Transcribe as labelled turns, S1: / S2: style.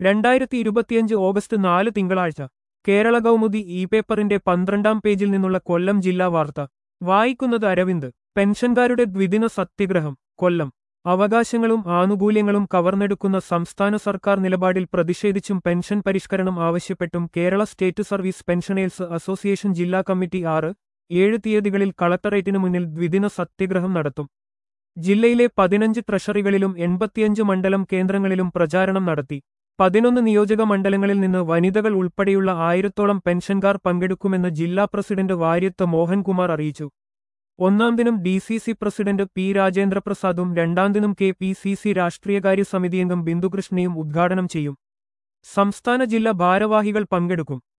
S1: രണ്ടായിരത്തി ഇരുപത്തിയഞ്ച് ഓഗസ്റ്റ് നാല് തിങ്കളാഴ്ച കേരള കൗമുദി ഇ പേപ്പറിന്റെ പന്ത്രണ്ടാം പേജിൽ നിന്നുള്ള കൊല്ലം ജില്ലാ വാർത്ത വായിക്കുന്നത് അരവിന്ദ് പെൻഷൻകാരുടെ ദ്വിദിന സത്യഗ്രഹം കൊല്ലം അവകാശങ്ങളും ആനുകൂല്യങ്ങളും കവർന്നെടുക്കുന്ന സംസ്ഥാന സർക്കാർ നിലപാടിൽ പ്രതിഷേധിച്ചും പെൻഷൻ പരിഷ്കരണം ആവശ്യപ്പെട്ടും Kerala state service pensioners association ജില്ലാ കമ്മിറ്റി ആറ് ഏഴ് തീയതികളിൽ കളക്ടറേറ്റിനു മുന്നിൽ ദ്വിദിന സത്യഗ്രഹം നടത്തും ജില്ലയിലെ പതിനഞ്ച് ട്രഷറികളിലും എൺപത്തിയഞ്ച് മണ്ഡലം കേന്ദ്രങ്ങളിലും പ്രചാരണം നടത്തി പതിനൊന്ന് നിയോജക മണ്ഡലങ്ങളിൽ നിന്ന് വനിതകൾ ഉൾപ്പെടെയുള്ള ആയിരത്തോളം പെൻഷൻകാർ പങ്കെടുക്കുമെന്ന് ജില്ലാ പ്രസിഡന്റ് വാര്യത്ത് മോഹൻകുമാർ അറിയിച്ചു ഒന്നാം ദിനം D C C president P രാജേന്ദ്രപ്രസാദും രണ്ടാം ദിനം കെ പി സി സി രാഷ്ട്രീയകാര്യ സമിതിയംഗം ബിന്ദുകൃഷ്ണയും ഉദ്ഘാടനം ചെയ്യും സംസ്ഥാന ജില്ലാ ഭാരവാഹികൾ പങ്കെടുക്കും